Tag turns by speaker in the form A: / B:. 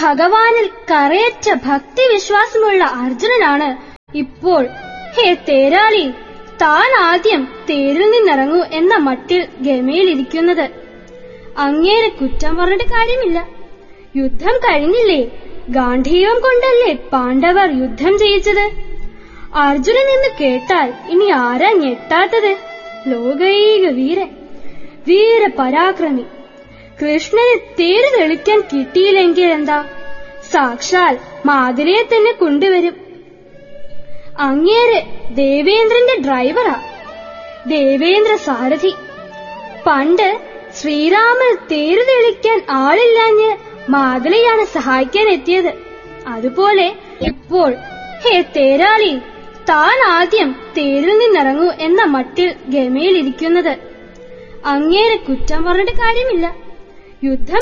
A: ഭഗവാനിൽ കറയറ്റ ഭക്തിവിശ്വാസമുള്ള അർജുനനാണ് ഇപ്പോൾ ഹേ തേരാളി താൻ ആദ്യം തേരിൽ നിന്നിറങ്ങൂ എന്ന മട്ടിൽ ഗമയിലിരിക്കുന്നത് അങ്ങേരെ കുറ്റം പറഞ്ഞിട്ട് കാര്യമില്ല യുദ്ധം കഴിഞ്ഞില്ലേ ഗാന്ധീവം കൊണ്ടല്ലേ പാണ്ഡവർ യുദ്ധം ചെയ്യിച്ചത് അർജുനൻ എന്ന് കേട്ടാൽ ഇനി ആരാ ഞെട്ടാത്തത് ലോകൈക വീരൻ വീരപരാക്രമി കൃഷ്ണന് തേര് തെളിക്കാൻ കിട്ടിയില്ലെങ്കിൽ എന്താ സാക്ഷാൽ മാതിരയെ തന്നെ കൊണ്ടുവരും അങ്ങേര് ദേവേന്ദ്രന്റെ ഡ്രൈവറാ ദേവേന്ദ്ര സാരഥി പണ്ട് ശ്രീരാമൻ തേര് തെളിക്കാൻ ആളില്ലാഞ്ഞ് മാതളയാണ് സഹായിക്കാൻ എത്തിയത് അതുപോലെ ഇപ്പോൾ ഹേ തേരാളി താൻ ആദ്യം തേരിൽ നിന്നിറങ്ങൂ എന്ന മട്ടിൽ ഗമയിലിരിക്കുന്നത് അങ്ങേരെ കുറ്റം പറഞ്ഞിട്ട് കാര്യമില്ല യുദ്ധം